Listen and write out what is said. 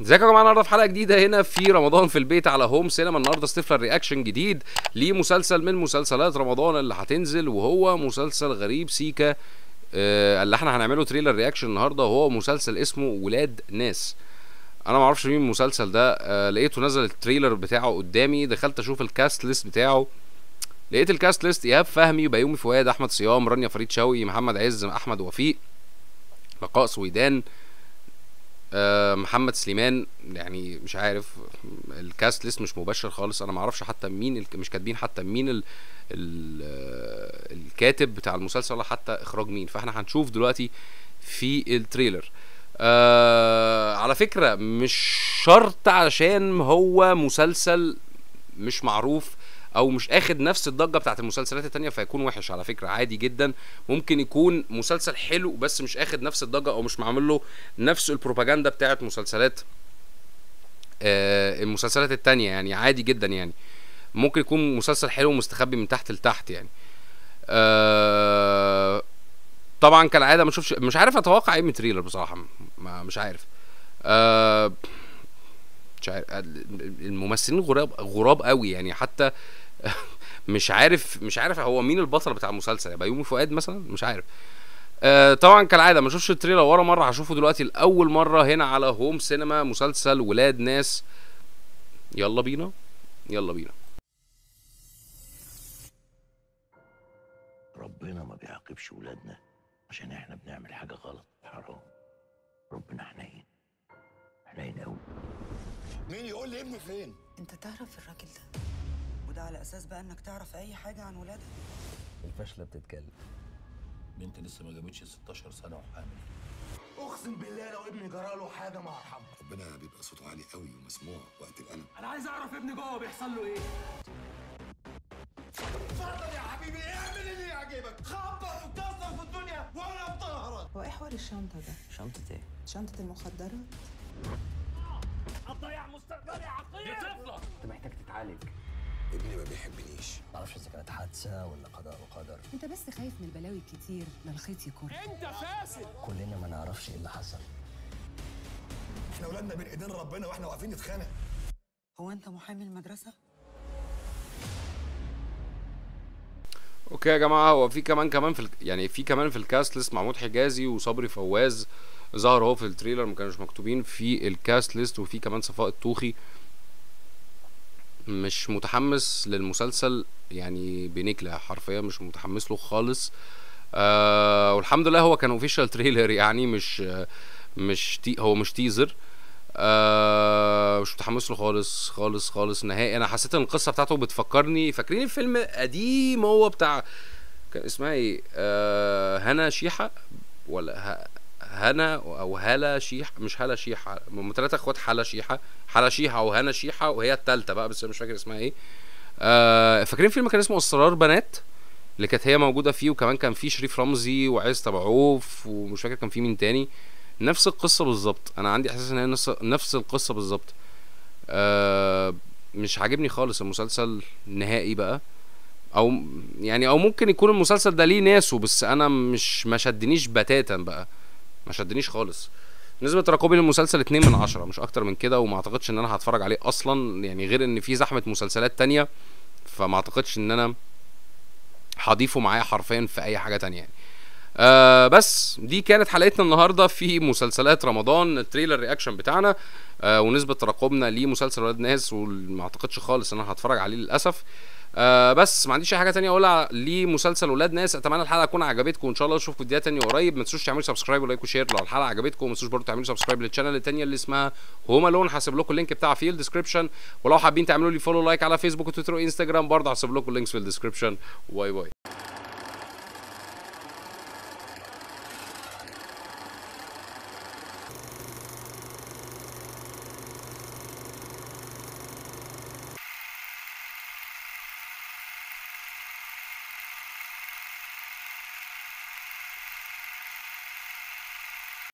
ازيكم يا جماعه النهارده في حلقه جديده هنا في رمضان في البيت على هوم سينما النهارده ستيفلر رياكشن جديد لمسلسل من مسلسلات رمضان اللي هتنزل وهو مسلسل غريب سيكا آه اللي احنا هنعمله تريلر رياكشن النهارده وهو مسلسل اسمه ولاد ناس انا ما اعرفش مين المسلسل ده آه لقيته نزل التريلر بتاعه قدامي دخلت اشوف الكاست ليست بتاعه لقيت الكاست ليست ايهاب فهمي بيومي فؤاد احمد صيام رانيا فريد شوقي محمد عز احمد وفيق لقاء سويدان آه، محمد سليمان يعني مش عارف الكاست ليست مش مباشر خالص انا ما اعرفش حتى مين ال- مش كاتبين حتى مين ال ال آه، الكاتب بتاع المسلسل ولا حتى اخراج مين فاحنا هنشوف دلوقتي في التريلر آه على فكرة مش شرط علشان هو مسلسل مش معروف او مش اخد نفس الضجه بتاعت المسلسلات التانية فيكون وحش على فكره عادي جدا ممكن يكون مسلسل حلو بس مش اخد نفس الضجه او مش معمول له نفس البروباجندا بتاعت مسلسلات آه المسلسلات التانية يعني عادي جدا يعني ممكن يكون مسلسل حلو ومستخبي من تحت لتحت يعني آه طبعا كالعاده ما اشوفش مش عارف اتوقع ايه من تريلر بصراحه ما مش عارف آه مش عارف الممثلين غراب غراب قوي يعني حتى مش عارف مش عارف هو مين البطل بتاع المسلسل يبقى يومي فؤاد مثلا مش عارف آه طبعا كالعاده ما اشوفش التريلر ورا مره هشوفه دلوقتي لاول مره هنا على هوم سينما مسلسل ولاد ناس يلا بينا يلا بينا ربنا ما بيعاقبش ولادنا عشان احنا بنعمل حاجة غلط حرام ربنا حنين حنين قوي مين يقول لي ابني فين؟ انت تعرف الراجل ده وده على اساس بقى انك تعرف اي حاجه عن ولادك الفاشلة بتتكلم بنت لسه ما جابتش 16 سنة وحامل اقسم بالله لو ابني جرى له حاجه ما ارحمه ربنا بيبقى صوته عالي قوي ومسموع وقت الالم انا عايز اعرف ابني جوه بيحصل له ايه اتفضل يا حبيبي اعمل اللي يعجبك خبط وكسر في الدنيا وانا بطهرك هو ايه حوار الشنطه ده شنطة ايه؟ شنطه المخدرات هتضيع مستقبلي يا عقيل يا طفله انت محتاج تتعالج ابني ما بيحبنيش معرفش اذا كانت حادثة ولا قضاء وقدر انت بس خايف من البلاوي الكتير لا الخيط يكون انت فاسد كلنا ما نعرفش ايه اللي حصل احنا ولادنا بين ايدين ربنا واحنا واقفين نتخانق هو انت محامي المدرسه اوكي يا جماعه هو في كمان كمان في ال... يعني في كمان في الكاست ليست محمود حجازي وصبري فواز ظهر هو في التريلر ما كانوش مكتوبين في الكاست ليست وفي كمان صفاء الطوخي مش متحمس للمسلسل يعني بنكلة حرفيا مش متحمس له خالص آه والحمد لله هو كان اوفيشال تريلر يعني مش آه مش تي هو مش تيزر آه مش متحمس له خالص خالص خالص نهائي انا حسيت ان القصه بتاعته بتفكرني فاكرين الفيلم قديم هو بتاع كان اسمها ايه آه هنا شيحه ولا ه... هنا او هلا شيح مش هلا شيحه هم ثلاثه اخوات حلا شيحه حلا شيحه وهنا شيحه وهي الثالثه بقى بس أنا مش فاكر اسمها ايه آه فاكرين فيلم كان اسمه اسرار بنات اللي كانت هي موجوده فيه وكمان كان فيه شريف رمزي وعز تبعوف ومش فاكر كان فيه مين تاني نفس القصه بالظبط انا عندي احساس ان هي نفس نفس القصه بالظبط آه مش عاجبني خالص المسلسل نهائي بقى او يعني او ممكن يكون المسلسل ده ليه ناسه بس انا مش ما شدنيش بتاتا بقى ما شدنيش خالص نسبة ترقبي للمسلسل اتنين من عشرة مش اكتر من كده وما اعتقدش ان انا هتفرج عليه اصلا يعني غير ان في زحمة مسلسلات تانية فما اعتقدش ان انا هضيفه معايا حرفيا في اي حاجة تانية يعني آه بس دي كانت حلقتنا النهارده في مسلسلات رمضان التريلر رياكشن بتاعنا آه ونسبه ترقبنا لمسلسل ولاد ناس وما اعتقدش خالص ان انا هتفرج عليه للاسف آه بس ما عنديش أي حاجه تانية اقولها لمسلسل ولاد ناس اتمنى الحلقه تكون عجبتكم وان شاء الله اشوفكم فيديوهات تانية قريب ما تنسوش تعملوا سبسكرايب ولايك وشير لو الحلقه عجبتكم ما تنسوش برضه تعملوا سبسكرايب للشانل التانية اللي اسمها هوم الون هسيب لكم اللينك بتاعها في الديسكربشن ولو حابين تعملوا لي فولو لايك على فيسبوك وتويتر وانستجرام برضه هسيب لكم اللينكس في الديسكربشن باي باي